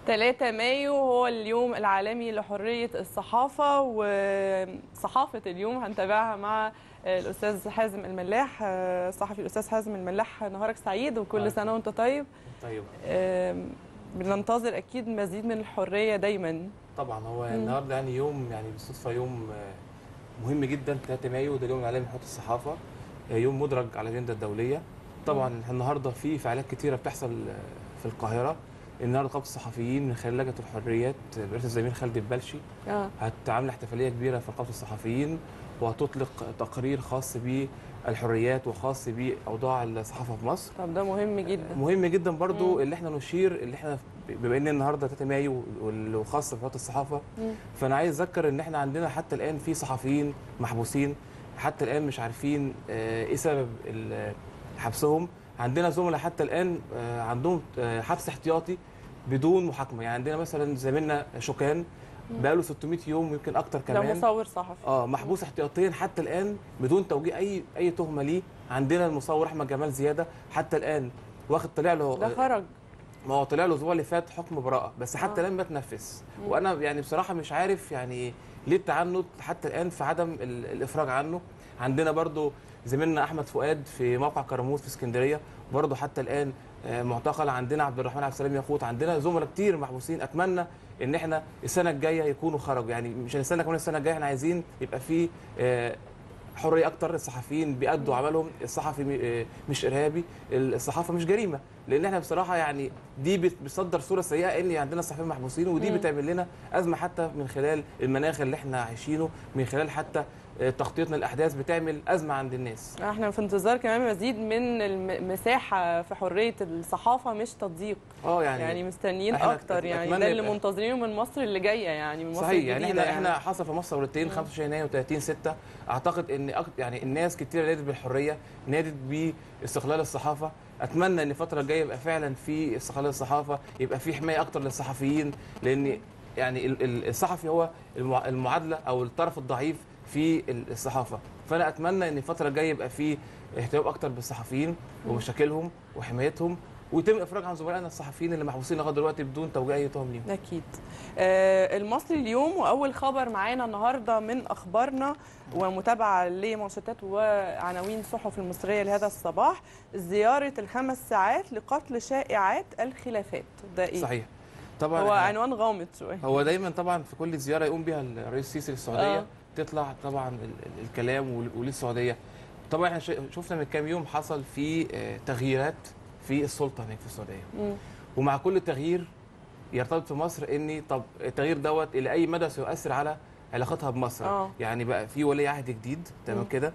3 مايو هو اليوم العالمي لحرية الصحافة وصحافة اليوم هنتابعها مع الأستاذ حازم الملاح صحفي الأستاذ حازم الملاح نهارك سعيد وكل سنة وأنت طيب طيب بننتظر أكيد مزيد من الحرية دايما طبعا هو النهارده يعني يوم يعني بالصدفة يوم مهم جدا 3 مايو ده اليوم العالمي لحرية الصحافة يوم مدرج على الأجندة الدولية طبعا النهارده في فعاليات كتيرة بتحصل في القاهرة النهارده نقابه الصحفيين من خلال لجنه الحريات برئاسه الزميل خالد البلشي آه. هتعمل احتفاليه كبيره في نقابه الصحفيين وهتطلق تقرير خاص بالحريات وخاص باوضاع الصحافه في مصر طب ده مهم جدا مهم جدا برضو مم. اللي احنا نشير اللي احنا بما ان النهارده 3 مايو وخاص بحريات الصحافه مم. فانا عايز اذكر ان احنا عندنا حتى الان في صحفيين محبوسين حتى الان مش عارفين ايه سبب حبسهم عندنا زملاء حتى الان عندهم حبس احتياطي بدون محاكمه يعني عندنا مثلا زميلنا شوكان بقى له 600 يوم ويمكن اكتر كمان ده مصور صحفي اه محبوس احتياطيا حتى الان بدون توجيه اي اي تهمه ليه عندنا المصور احمد جمال زياده حتى الان واخد طلع له ده خرج ما هو طلع له الاسبوع اللي فات حكم براءه بس حتى آه. الان ما تنفذ وانا يعني بصراحه مش عارف يعني ليه التعنت حتى الان في عدم الافراج عنه عندنا برضو زميلنا احمد فؤاد في موقع كرموز في اسكندريه برضه حتى الان معتقل عندنا عبد الرحمن عبد السلام ياقوت عندنا زملاء كتير محبوسين اتمنى ان احنا السنه الجايه يكونوا خرجوا يعني مش هنستنى كمان السنه الجايه احنا عايزين يبقى في حريه اكتر الصحفيين بيأدوا عملهم الصحفي مش ارهابي الصحافه مش جريمه لان احنا بصراحه يعني دي بتصدر صوره سيئه ان عندنا صحفيين محبوسين ودي بتعمل لنا ازمه حتى من خلال المناخ اللي احنا عايشينه من خلال حتى تغطيتنا الاحداث بتعمل ازمه عند الناس احنا في انتظار كمان مزيد من المساحه في حريه الصحافه مش تضييق اه يعني يعني مستنيين اكتر يعني ده اللي منتظرينه من مصر اللي جايه يعني من مصر صحيح يعني احنا يعني. احنا حصل في مصر ثورتين 25 يناير و30 6 اعتقد ان أكتر يعني الناس كتير نادت بالحريه نادت باستقلال الصحافه اتمنى ان الفتره الجايه يبقى فعلا في استقلال الصحافه يبقى في حمايه اكتر للصحفيين لان يعني الصحفي هو المعادله او الطرف الضعيف في الصحافه فانا اتمنى ان الفتره الجايه يبقى في اهتمام اكتر بالصحفيين ومشاكلهم وحمايتهم ويتم الافراج عن زملائنا الصحفيين اللي محبوسين لغايه دلوقتي بدون توجيه اي تهم ليهم. اكيد. آه المصري اليوم واول خبر معانا النهارده من اخبارنا ومتابعه لمنشطات وعناوين الصحف المصريه لهذا الصباح زياره الخمس ساعات لقتل شائعات الخلافات ده ايه؟ صحيح. طبعا هو عنوان غامض شويه هو دايما طبعا في كل زياره يقوم بها الرئيس السيسي للسعوديه آه. تطلع طبعا الكلام وللسعوديه طبعا احنا شفنا من كام يوم حصل في تغييرات في السلطه هناك في السعوديه م. ومع كل تغيير يرتبط في مصر ان طب التغيير دوت الى اي مدى سيؤثر على علاقتها بمصر أوه. يعني بقى في ولي عهد جديد تمام كده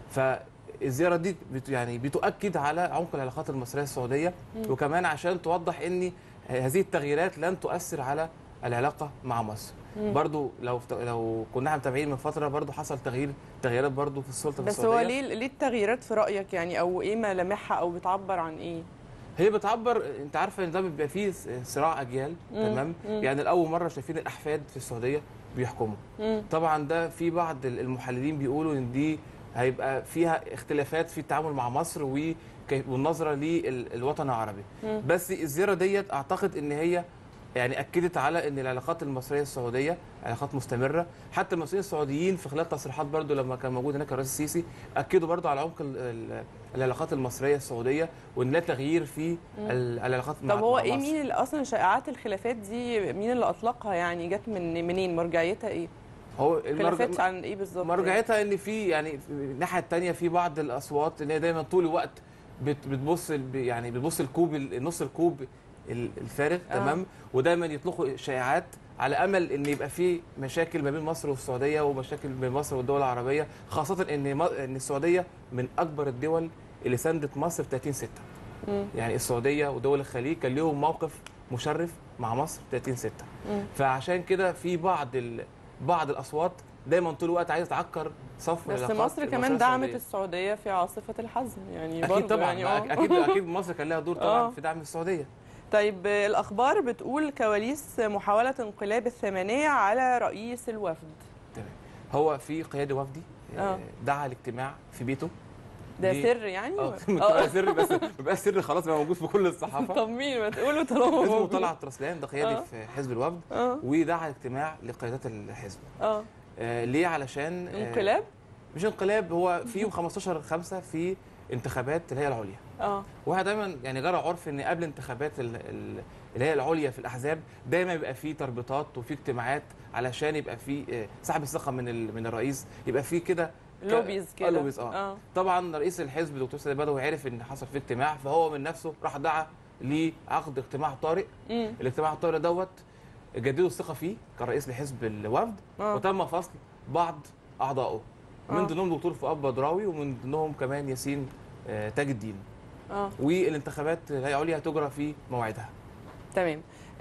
فالزياره دي بت يعني بتؤكد على عمق العلاقات المصريه السعوديه م. وكمان عشان توضح ان هذه التغييرات لن تؤثر على العلاقه مع مصر مم. برضو لو لو كنا متابعين من فتره برضو حصل تغيير تغييرات برضو في السلطه بس هو ليه ليه التغييرات في رايك يعني او ايه ملامحها او بتعبر عن ايه هي بتعبر انت عارفه ان ده بيبقى فيه صراع اجيال مم. تمام مم. يعني لاول مره شايفين الاحفاد في السعوديه بيحكموا مم. طبعا ده في بعض المحللين بيقولوا ان دي هيبقى فيها اختلافات في التعامل مع مصر والنظره للوطن العربي مم. بس الزياره ديت اعتقد ان هي يعني اكدت على ان العلاقات المصريه السعوديه علاقات مستمره حتى المصريين السعوديين في خلال تصريحات برضو لما كان موجود هناك الرئيس السيسي اكدوا برضو على عمق العلاقات المصريه السعوديه وان لا تغيير في العلاقات مع طب هو ايه مين اللي اصلا شائعات الخلافات دي مين اللي اطلقها يعني جت من منين مرجعيتها ايه هو خلافات عن ايه بالظبط مرجعيتها ان في يعني الناحيه الثانيه في بعض الاصوات ان هي دايما طول الوقت بتبص يعني بتبص الكوب نص الكوب الفارغ آه. تمام ودايما يطلقوا شائعات على امل ان يبقى في مشاكل ما بين مصر والسعوديه ومشاكل بين مصر والدول العربيه خاصه ان ان السعوديه من اكبر الدول اللي ساندت مصر في 30 6 مم. يعني السعوديه ودول الخليج كان لهم موقف مشرف مع مصر في 30 6 مم. فعشان كده في بعض ال... بعض الاصوات دايما طول الوقت عايزه تعكر صف بس العلاقات مصر كمان المصرية دعمت السعودية. السعوديه في عاصفه الحزم يعني اكيد برضه طبعا يعني آه. اكيد اكيد مصر كان لها دور طبعا آه. في دعم السعوديه طيب الاخبار بتقول كواليس محاوله انقلاب الثمانيه على رئيس الوفد تمام هو في قيادي وفدي آه. آه، دعا لاجتماع في بيته ده ليه؟ سر يعني اه ولا- بتبقى سر بس بيبقى سر خلاص بقى موجود في كل الصحافه طب مين ما تقولوا طالما اسمه موجود. طلعت رسلان ده قيادي آه. في حزب الوفد اه ودعا اجتماع لقيادات الحزب اه آه ليه علشان آه، انقلاب مش انقلاب هو في يوم 15 5 في انتخابات الهيئه العليا اه واحنا دايما يعني جرى عرف ان قبل انتخابات ال- ال- الهيئه العليا في الاحزاب دايما بيبقى في تربيطات وفي اجتماعات علشان يبقى في آه، سحب الثقه من ال- من الرئيس يبقى في كده لوبيز كده لوبيز، آه. اه طبعا رئيس الحزب دكتور سيد بدوي عرف ان حصل في اجتماع فهو من نفسه راح دعا لعقد اجتماع طارئ امم الاجتماع الطارئ دوت جددوا الثقه فيه كرئيس لحزب الوفد اه وتم فصل بعض اعضائه آه. من ضمنهم دكتور فؤاد بدراوي ومن ضمنهم كمان ياسين آه، تاج الدين اه والانتخابات الهيئه العليا هتجرى في موعدها تمام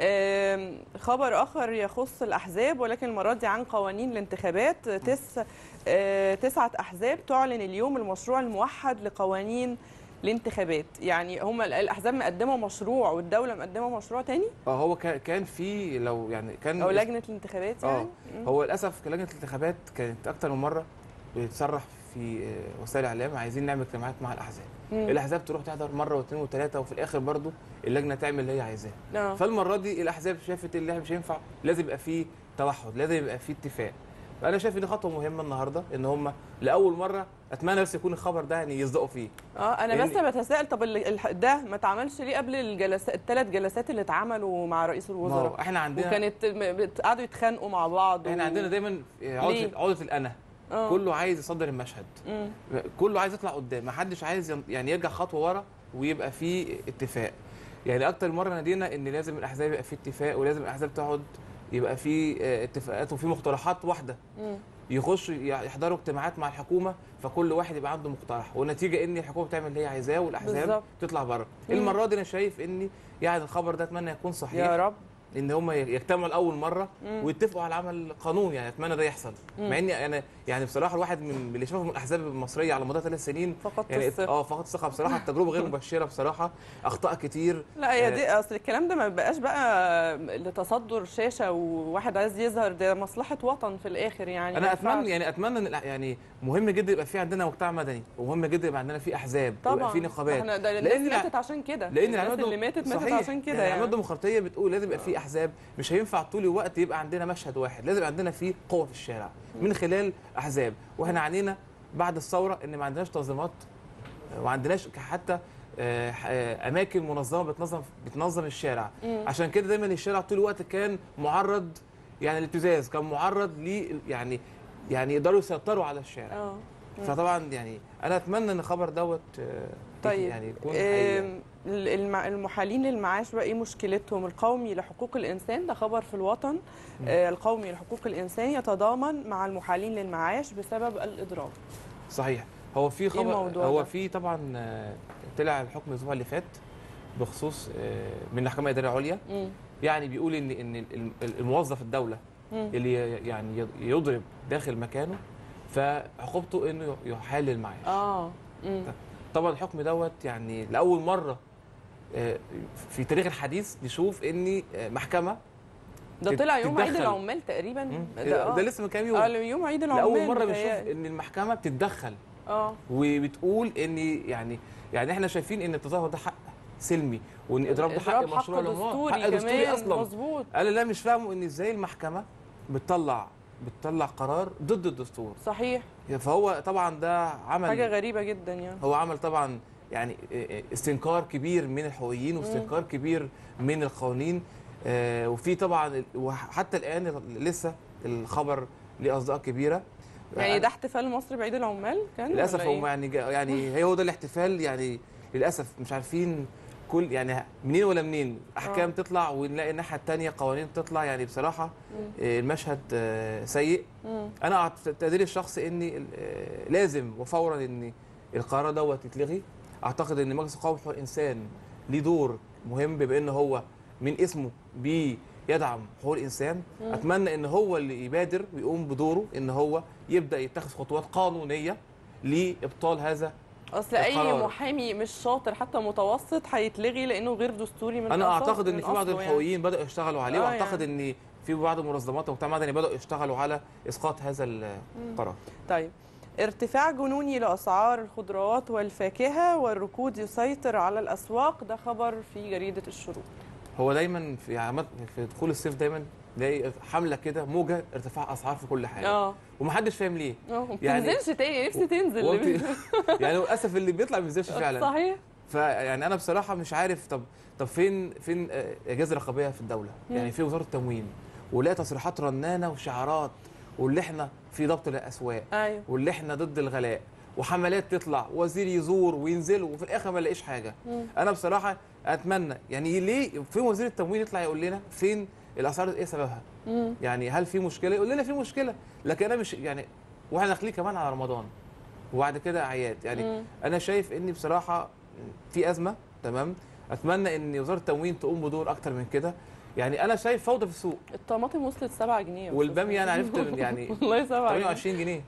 آم، خبر اخر يخص الاحزاب ولكن المره دي عن قوانين الانتخابات تس آه، تسعه احزاب تعلن اليوم المشروع الموحد لقوانين الانتخابات يعني هم الاحزاب مقدمه مشروع والدوله مقدمه مشروع تاني اه هو كا- كان في لو يعني كان او لجنه الانتخابات اه يعني مم. هو للاسف لجنه الانتخابات كانت اكتر من مره بتصرح في آه، وسائل الاعلام عايزين نعمل اجتماعات مع الاحزاب مم. الاحزاب تروح تحضر مره واثنين وثلاثه وفي الاخر برضو اللجنه تعمل اللي هي عايزاه آه. فالمره دي الاحزاب شافت اللي مش هينفع لازم يبقى فيه توحد لازم يبقى فيه اتفاق فانا شايف ان دي خطوه مهمه النهارده ان هم لاول مره اتمنى بس يكون الخبر ده يعني يصدقوا فيه اه انا لأن- بس بتساءل طب ال- الح- ده ما اتعملش ليه قبل الجلسات الثلاث جلسات اللي اتعملوا مع رئيس ما هو الوزراء احنا عندنا وكانت م- بت- قعدوا يتخانقوا مع بعض احنا و- عندنا دايما عقده ليه؟ عقده الانا آه. كله عايز يصدر المشهد مم. كله عايز يطلع قدام ما حدش عايز ين- يعني يرجع خطوه ورا ويبقى في اتفاق يعني اكتر مره نادينا ان لازم الاحزاب يبقى في اتفاق ولازم الاحزاب تقعد يبقى في آه، اتفاقات وفي مقترحات واحده مم. يخشوا يحضروا اجتماعات مع الحكومه فكل واحد يبقى عنده مقترح والنتيجه ان الحكومه بتعمل اللي هي عايزاه والاحزاب بالظبط. تطلع بره مم. المره دي انا شايف ان يعني الخبر ده اتمنى يكون صحيح يا رب ان هم يجتمعوا لاول مره مم. ويتفقوا على عمل قانون يعني اتمنى ده يحصل مم. مع اني انا يعني بصراحه الواحد من اللي شافه من الاحزاب المصريه على مدار ثلاث سنين فقدت يعني الثقة. اه فقط الثقه بصراحه التجربه غير مبشره بصراحه اخطاء كتير لا هي آه، دي اصل الكلام ده ما بقاش بقى لتصدر شاشه وواحد عايز يظهر ده مصلحه وطن في الاخر يعني ما انا ينفعش. اتمنى يعني اتمنى ان الأح- يعني مهم جدا يبقى في عندنا مجتمع مدني ومهم جدا يبقى عندنا في احزاب طبعا ويبقى في نقابات احنا ده لأن الناس الع- ماتت عشان كده لان الناس العلامات اللي ماتت ماتت صحيح. عشان كده يعني العلامات يعني الديمقراطيه بتقول لازم يبقى في احزاب مش هينفع طول الوقت يبقى عندنا مشهد واحد لازم يبقى عندنا في قوه في الشارع من خلال احزاب واحنا عانينا بعد الثوره ان ما عندناش تنظيمات وما عندناش حتى آه، آه، اماكن منظمه بتنظم بتنظم الشارع مم. عشان كده دايما الشارع طول الوقت كان معرض يعني الابتزاز كان معرض ل يعني يعني يقدروا يسيطروا على الشارع اه فطبعا يعني انا اتمنى ان الخبر دوت آه، طيب يعني يكون حقيقي. آم، الم- المحالين للمعاش بقى ايه مشكلتهم القومي لحقوق الانسان ده خبر في الوطن آه، القومي لحقوق الانسان يتضامن مع المحالين للمعاش بسبب الاضراب صحيح هو في خبر الموضوع هو ده؟ في طبعا آه، طلع الحكم الاسبوع اللي فات بخصوص آه، من المحكمه الاداريه العليا مم. يعني بيقول ان ان الم- الموظف الدوله مم. اللي يعني يضرب داخل مكانه فعقوبته انه يحال المعاش اه مم. طبعا الحكم دوت يعني لاول مره آه، في تاريخ الحديث نشوف ان آه، محكمه ده تت- طلع يوم عيد تتدخل. العمال تقريبا مم، ده, آه. ده لسه من كام يوم اه يوم عيد العمال لاول مره بنشوف متهيألي. ان المحكمه بتتدخل اه وبتقول ان يعني يعني احنا شايفين ان التظاهر ده حق سلمي وان اضراب ده حق إضراب مشروع للمواطن. دستوري حق دستوري كمان اصلا مظبوط انا لا مش فاهمه ان ازاي المحكمه بتطلع بتطلع قرار ضد الدستور صحيح فهو طبعا ده عمل حاجه غريبه جدا يعني هو عمل طبعا يعني استنكار كبير من الحقوقيين واستنكار كبير من القوانين آه، وفي طبعا وحتى الان لسه الخبر ليه اصداء كبيره يعني ده احتفال مصر بعيد العمال كان للاسف ولا هم إيه؟ يعني جا- يعني هي هو ده الاحتفال يعني للاسف مش عارفين كل يعني منين ولا منين احكام آه. تطلع ونلاقي الناحيه الثانيه قوانين تطلع يعني بصراحه مم. آه، المشهد آه، سيء مم. انا أعت- تقديري الشخصي اني آه، لازم وفورا ان القرار دوت يتلغي اعتقد ان مجلس القومي لحقوق الانسان ليه دور مهم بما ان هو من اسمه بيدعم حقوق الانسان مم. اتمنى ان هو اللي يبادر ويقوم بدوره ان هو يبدا يتخذ خطوات قانونيه لابطال هذا اصل اي القرار. محامي مش شاطر حتى متوسط هيتلغي لانه غير دستوري من انا أصل- اعتقد ان من في بعض أصله يعني. الحقوقيين بداوا يشتغلوا عليه آه واعتقد ان في بعض المنظمات والمجتمع المدني بداوا يشتغلوا على اسقاط هذا القرار طيب ارتفاع جنوني لأسعار الخضروات والفاكهة والركود يسيطر على الأسواق ده خبر في جريدة الشروق هو دايما في عمد في دخول الصيف دايما تلاقي حمله كده موجه ارتفاع اسعار في كل حاجه اه ومحدش فاهم ليه اه ما يعني- بتنزلش تاني نفسي هو تنزل انت- يعني للاسف اللي بيطلع ما بينزلش فعلا صحيح فيعني انا بصراحه مش عارف طب طب فين فين آه، اجهزه رقابيه في الدوله مم. يعني في وزاره التموين ولا تصريحات رنانه وشعارات واللي احنا في ضبط للاسواق ايوه واللي احنا ضد الغلاء وحملات تطلع وزير يزور وينزل وفي الاخر ما نلاقيش حاجه مم. انا بصراحه اتمنى يعني ليه فين وزير التموين يطلع يقول لنا فين الاسعار ايه سببها مم. يعني هل في مشكله يقول لنا في مشكله لكن انا مش يعني واحنا داخلين كمان على رمضان وبعد كده اعياد يعني مم. انا شايف ان بصراحه في ازمه تمام اتمنى ان وزاره التموين تقوم بدور اكتر من كده يعني انا شايف فوضى في السوق الطماطم وصلت 7 جنيه يا أستاذ والباميه انا حسين. عرفت يعني والله 7 جنيه 28 جنيه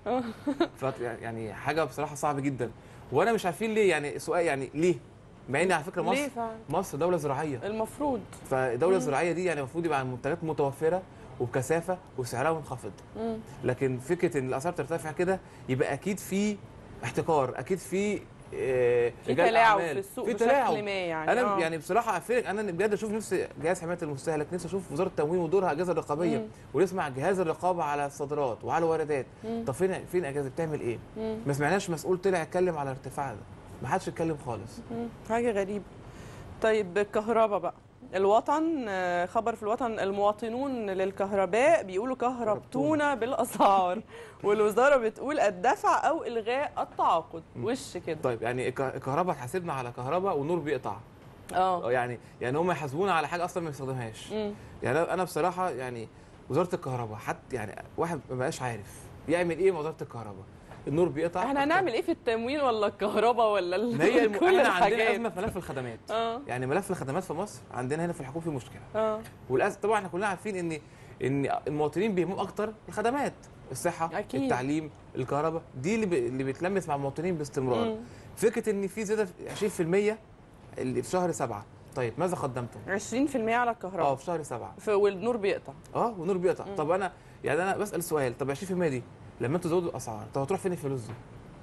ف يعني حاجه بصراحه صعبه جدا وانا مش عارفين ليه يعني سؤال يعني ليه مع ان على فكره ليه مصر فعلا مصر دوله زراعيه المفروض فالدوله مم. الزراعيه دي يعني المفروض يبقى المنتجات متوفره وبكثافه وسعرها منخفض مم. لكن فكره ان الاسعار ترتفع كده يبقى اكيد في احتكار اكيد في آه، في رجال تلاعب أعمال، في السوق في بشكل تلاعب ما يعني انا آه. يعني بصراحه أفرق انا بجد اشوف نفسي جهاز حمايه المستهلك نفسي اشوف وزاره التموين ودورها اجهزه الرقابيه مم. ونسمع جهاز الرقابه على الصادرات وعلى الواردات مم. طب فين فين اجهزه بتعمل ايه مم. ما سمعناش مسؤول طلع يتكلم على ارتفاع ده ما حدش اتكلم خالص مم. حاجة غريبة طيب الكهرباء بقى الوطن آه، خبر في الوطن المواطنون للكهرباء بيقولوا كهربتونا بالاسعار والوزاره بتقول الدفع او الغاء التعاقد مم. وش كده طيب يعني الك- الكهرباء هتحاسبنا على كهرباء والنور بيقطع اه يعني يعني هم يحاسبونا على حاجه اصلا ما يستخدمهاش مم. يعني أنا- انا بصراحه يعني وزاره الكهرباء حتى يعني واحد ما بقاش عارف يعمل ايه مع وزاره الكهرباء النور بيقطع احنا هنعمل ايه في التموين ولا الكهرباء ولا ال- ما هي الم... كل احنا عندنا الحاجات ازمه في ملف الخدمات اه يعني ملف الخدمات في مصر عندنا هنا في الحكومه في مشكله اه والأز... طبعا احنا كلنا عارفين ان ان المواطنين بيهمهم اكتر الخدمات الصحه أكيد. التعليم الكهرباء دي اللي, ب... اللي بتلمس مع المواطنين باستمرار مم. فكره ان في زياده في 20% اللي في شهر سبعة طيب ماذا قدمتم 20% على اه الكهرباء في شهر سبعة ف- والنور بيقطع اه والنور بيقطع مم. طب انا يعني انا بسال سؤال طب 20% دي لما انتوا تزودوا الاسعار طب هتروح فين الفلوس دي؟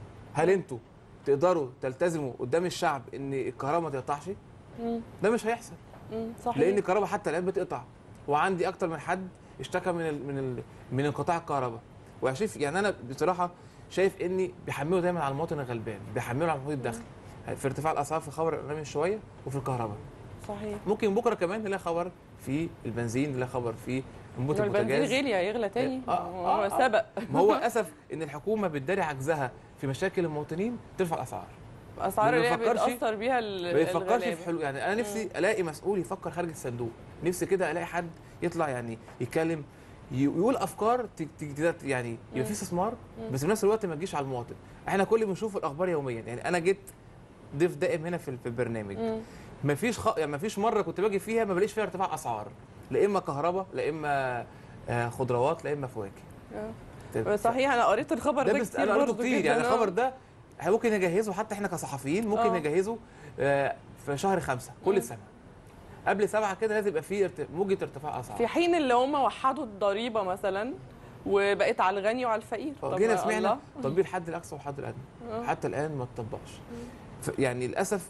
هل انتوا تقدروا تلتزموا قدام الشعب ان الكهرباء ما تقطعش؟ مم. ده مش هيحصل مم. صحيح لان الكهرباء حتى الان بتقطع وعندي اكتر من حد اشتكى من ال من ال من انقطاع الكهرباء وشايف يعني انا بصراحه شايف اني بيحملوا دايما على المواطن الغلبان بيحملوا على محمود الدخل في ارتفاع الاسعار في الخبر اللي من شويه وفي الكهرباء صحيح ممكن بكره كمان نلاقي خبر في البنزين نلاقي خبر في انبوبه البنزين البوتاجاز غلي هيغلى تاني آه، آه، هو آه. سبق ما هو اسف ان الحكومه بتداري عجزها في مشاكل المواطنين ترفع الاسعار اسعار ما اللي هي بيفكرش- بتاثر بيها ال- ما بيفكرش الغلابة. في حلول يعني انا نفسي الاقي مسؤول يفكر خارج الصندوق نفسي كده الاقي حد يطلع يعني يتكلم ي- يقول افكار ت- ت- ت- يعني يبقى في استثمار بس في نفس الوقت ما تجيش على المواطن احنا كل اللي بنشوف الاخبار يوميا يعني انا جيت ضيف دائم هنا في في البرنامج مم. ما فيش خ... يعني ما فيش مره كنت باجي فيها ما بلاقيش فيها ارتفاع اسعار لا اما كهرباء لا اما آه، خضروات لا اما فواكه آه. صحيح انا قريت الخبر ده ده, بس كتير انا قريته برضه كتير جداً. يعني آه. الخبر ده احنا ممكن نجهزه حتى احنا كصحفيين ممكن آه. نجهزه آه، في شهر خمسة مم. كل سنه قبل سبعة كده لازم يبقى في ارت- موجة ارتفاع اسعار في حين اللي هم وحدوا الضريبه مثلا وبقت على الغني وعلى الفقير آه، طب جينا ما سمعنا الله. تطبيق الحد الاقصى والحد الادنى آه. حتى الان ما اتطبقش ف- يعني للاسف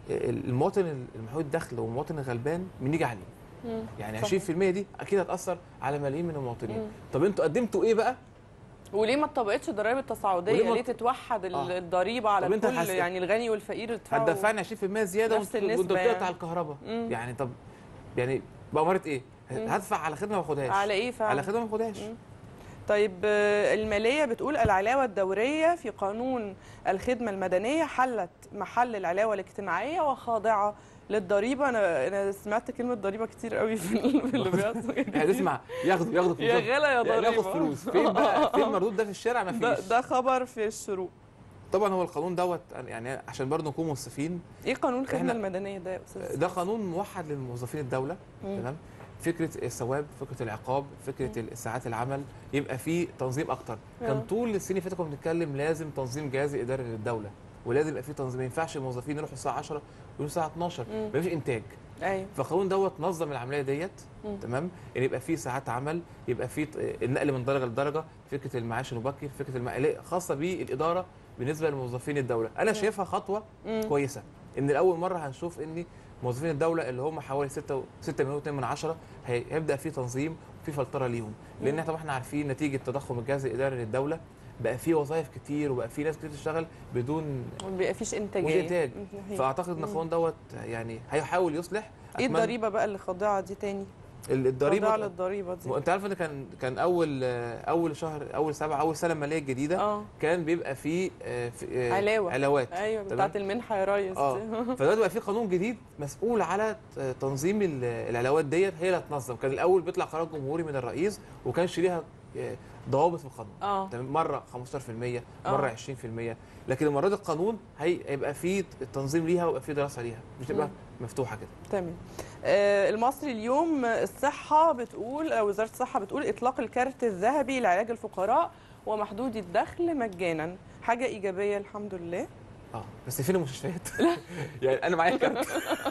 المواطن المحدود الدخل والمواطن الغلبان بنيجي عليه مم. يعني صحيح. 20% دي اكيد هتاثر على ملايين من المواطنين مم. طب انتوا قدمتوا ايه بقى وليه ما اتطبقتش الضرائب التصاعديه وليه ما ليه ت- تتوحد ال- آه. الضريبه على طب أنت الكل هتحس- يعني الغني والفقير يدفعوا هتدفعني 20% زياده نفس وانت وانت النسبة بتقطع يعني. الكهرباء مم. يعني طب يعني بأمارة ايه؟ مم. هدفع على خدمه ما باخدهاش على ايه فعلا على خدمه ما باخدهاش مم. طيب آه، المالية بتقول العلاوة الدورية في قانون الخدمة المدنية حلت محل العلاوة الاجتماعية وخاضعة للضريبة أنا أنا سمعت كلمة ضريبة كتير قوي في ال- في اللي بيحصل يعني اسمع ياخدوا ياخدوا يا فلوس غلا يا يعني ضريبة ياخد فلوس فين بقى فين المردود ده في الشارع ما ده, فيش ده خبر في الشروق طبعا هو القانون دوت يعني عشان برضه نكون منصفين ايه قانون الخدمة إحنا- المدنية ده يا أستاذ؟ ده قانون موحد للموظفين الدوله مم. تمام فكره الثواب فكره العقاب فكره ساعات العمل يبقى في تنظيم اكتر آه. كان طول السنين اللي فاتت كنا بنتكلم لازم تنظيم جهازي اداري للدوله ولازم يبقى في تنظيم ما ينفعش الموظفين يروحوا الساعه 10 ويروحوا الساعه 12 مم. مفيش انتاج ايوه فالقانون دوت نظم العمليه ديت مم. تمام ان يبقى في ساعات عمل يبقى في ط- النقل من درجه لدرجه فكره المعاش المبكر فكره المقاليه خاصه بالاداره بالنسبه لموظفين الدوله انا مم. شايفها خطوه مم. كويسه ان لاول مره هنشوف ان موظفين الدوله اللي هم حوالي 6 6 مليون واتنين من عشرة هي- هيبدا في تنظيم وفي فلتره ليهم لان مم. طبعا احنا عارفين نتيجه تضخم الجهاز الاداري للدوله بقى في وظائف كتير وبقى في ناس كتير تشتغل بدون ما بيبقى فيش انتاجيه وفي إنتاج. مم. فاعتقد ان مم. القانون دوت يعني هيحاول يصلح ايه أتمنى- الضريبه بقى اللي خاضعه دي تاني ال- الضريبه خاضعه للضريبه دي م- انت عارف ان كان كان اول اول شهر اول سبعه اول سنه ماليه جديده اه كان بيبقى فيه آه، في- آه، علاوة. علاوات ايوه تمام؟ بتاعت المنحه يا ريس اه فدلوقتي بقى في قانون جديد مسؤول على ت- تنظيم ال- العلاوات ديت هي اللي هتنظم كان الاول بيطلع قرار جمهوري من الرئيس وكانش ليها آه، ضوابط في القانون اه تمام مره 15% آه. مره 20% لكن المره دي القانون هي- هيبقى فيه التنظيم ليها ويبقى فيه دراسه ليها مش تبقى مم. مفتوحه كده تمام آه، المصري اليوم الصحة بتقول أو وزارة الصحة بتقول إطلاق الكارت الذهبي لعلاج الفقراء ومحدودي الدخل مجانا حاجة إيجابية الحمد لله اه بس فين المستشفيات يعني انا معايا كارت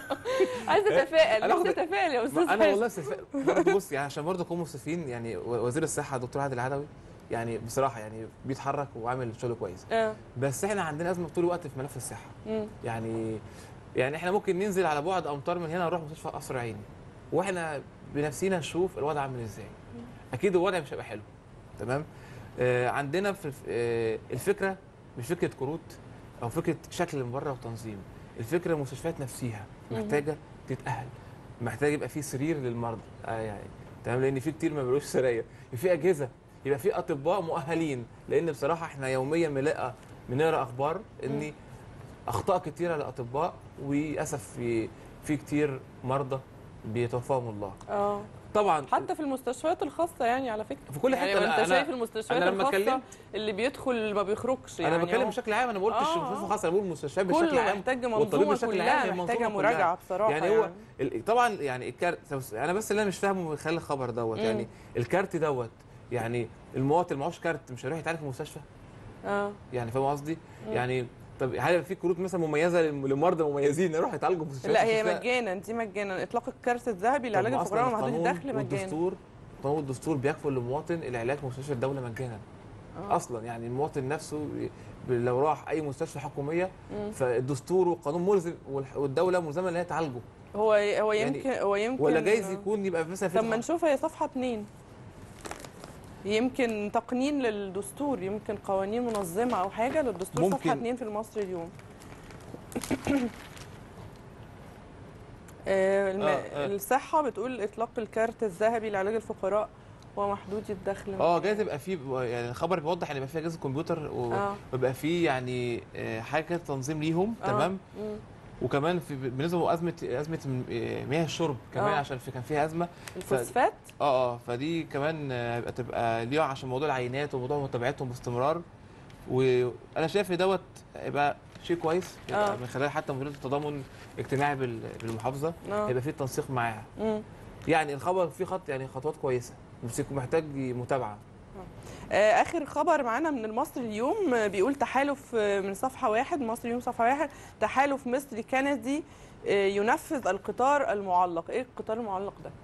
عايزة أتفائل أنا عايزة واخد- أتفائل يا أستاذ ما انا حازم. والله استفاء برضه بص يعني عشان برضه نكون منصفين يعني و- وزير الصحه دكتور عادل العدوي يعني بصراحه يعني بيتحرك وعامل شغل كويس آه، بس احنا عندنا ازمه طول الوقت في ملف الصحه مم، يعني يعني احنا ممكن ننزل على بعد امتار من هنا نروح مستشفى قصر عيني واحنا بنفسنا نشوف الوضع عامل ازاي اكيد الوضع مش هيبقى حلو تمام آه عندنا في آه الفكره مش فكره كروت او فكره شكل من بره وتنظيم الفكره المستشفيات نفسها مم. محتاجه تتاهل محتاج يبقى في سرير للمرضى آه يعني تمام لان في كتير ما بيقولوش سراير في اجهزه يبقى في اطباء مؤهلين لان بصراحه احنا يوميا بنلاقي بنقرا اخبار ان اخطاء كتيره للاطباء وللاسف في في كتير مرضى بيتوفاهم الله اه طبعا حتى في المستشفيات الخاصة يعني على فكرة في كل حته يعني لا، انت أنا- شايف المستشفيات أنا لما الخاصة اتكلمت- اللي بيدخل ما بيخرجش يعني انا بتكلم هو بشكل عام انا ما قلتش آه، مستشفى آه. خاص انا بقول المستشفيات بشكل كله عام محتاج والطبيب منظومة بشكل كلها عام، محتاجة المنظومة كلها. مراجعة بصراحة يعني هو ال- طبعا يعني الكارت انا بس اللي انا مش فاهمه من خلال الخبر دوت مم. يعني الكارت دوت يعني المواطن اللي معهوش كارت مش هيروح يتعالج في المستشفى اه يعني فاهم قصدي مم. يعني طب هل في كروت مثلا مميزه لم- لمرضى مميزين يروحوا يتعالجوا في المستشفيات لا هي مش لا- مجانا دي مجانا اطلاق الكارت الذهبي طب لعلاج ما الفقراء أصلاً ومحدودي القانون الدخل مجانا والدستور قانون الدستور بيكفل للمواطن العلاج في مستشفى الدوله مجانا آه. اصلا يعني المواطن نفسه ي- لو راح اي مستشفى حكوميه مم. فالدستور والقانون ملزم والح- والدوله ملزمه ان هي تعالجه هو هو يعني يمكن هو يمكن ولا جايز يكون يبقى مثلا في طب ما نشوف هي صفحه اتنين يمكن تقنين للدستور يمكن قوانين منظمه او حاجه للدستور ممكن. صفحه اتنين في المصري اليوم آه، الم... آه، آه. الصحه بتقول اطلاق الكارت الذهبي لعلاج الفقراء ومحدودي الدخل اه جايز يبقى في يعني الخبر بيوضح ان يبقى في اجهزه كمبيوتر و- اه ويبقى في يعني آه، حاجه كده تنظيم ليهم آه. تمام مم. وكمان في بالنسبه لازمه ازمه م- آه، مياه الشرب كمان آه. عشان في كان فيها ازمه الفوسفات اه اه فدي كمان آه، هيبقى تبقى ليها عشان موضوع العينات وموضوع متابعتهم باستمرار وانا شايف ان دوت هيبقى شيء كويس يبقى آه. من خلال حتى مديريه التضامن الاجتماعي بال- بالمحافظه اه هيبقى في تنسيق معاها مم. يعني الخبر فيه خط يعني خطوات كويسه بس يكون محتاج متابعه آه، اخر خبر معانا من المصري اليوم آه، بيقول تحالف آه، من صفحه واحد مصري اليوم صفحه واحد تحالف مصري كندي آه، ينفذ القطار المعلق ايه القطار المعلق ده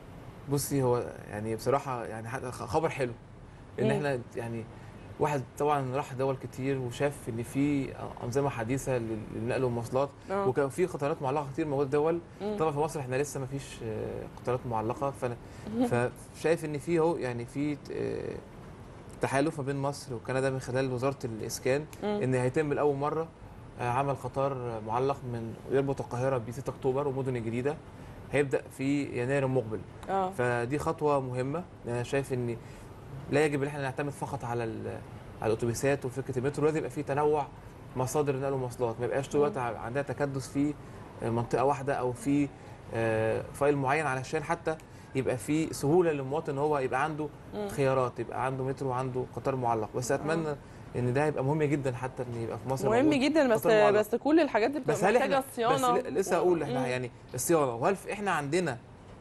بصي هو يعني بصراحه يعني حد- خبر حلو ان مم. احنا يعني واحد طبعا راح دول كتير وشاف ان في انظمه حديثه لل- للنقل والمواصلات آه. وكان في قطارات معلقه كتير موجوده دول مم. طبعا في مصر احنا لسه ما فيش آه، قطارات معلقه فانا فشايف ان في اهو يعني في آه، تحالف ما بين مصر وكندا من خلال وزاره الاسكان مم. ان هيتم لاول مره آه، عمل قطار معلق من يربط القاهره ب 6 اكتوبر ومدن الجديده هيبدا في يناير المقبل اه فدي خطوه مهمه انا شايف ان لا يجب ان احنا نعتمد فقط على ال- على الاتوبيسات وفكره المترو لازم يبقى في تنوع مصادر النقل والمواصلات ما يبقاش طول الوقت ع- عندنا تكدس في آه، منطقه واحده او في آه، فايل معين علشان حتى يبقى في سهوله للمواطن ان هو يبقى عنده مم. خيارات يبقى عنده مترو وعنده قطار معلق بس اتمنى ان ده يبقى مهم جدا حتى ان يبقى في مصر مهم موجود. جدا بس قطار معلق. بس كل الحاجات دي بتبقى بس هل محتاجه احنا صيانه بس ل- لسه اقول احنا مم. يعني الصيانه وهل في- احنا عندنا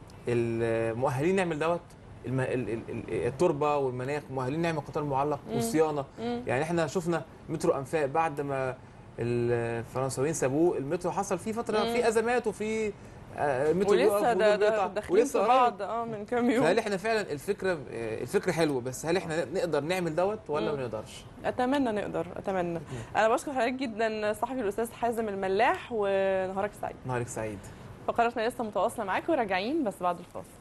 المؤهلين نعمل دوت الم... ال... ال... ال- التربه والمناخ مؤهلين نعمل قطار معلق مم. والصيانه مم. يعني احنا شفنا مترو انفاق بعد ما الفرنساويين سابوه المترو حصل فيه فتره مم. في ازمات وفي آه، المترو بيقف ولسه ده ودول ده بيقطع، داخلين في قريب. بعض اه من كام يوم فهل احنا فعلا الفكره آه، الفكره حلوه بس هل احنا نقدر نعمل دوت ولا مم. ما نقدرش؟ اتمنى نقدر اتمنى انا بشكر حضرتك جدا صحفي الاستاذ حازم الملاح ونهارك سعيد نهارك سعيد فقراتنا لسه متواصله معاكم وراجعين بس بعد الفاصل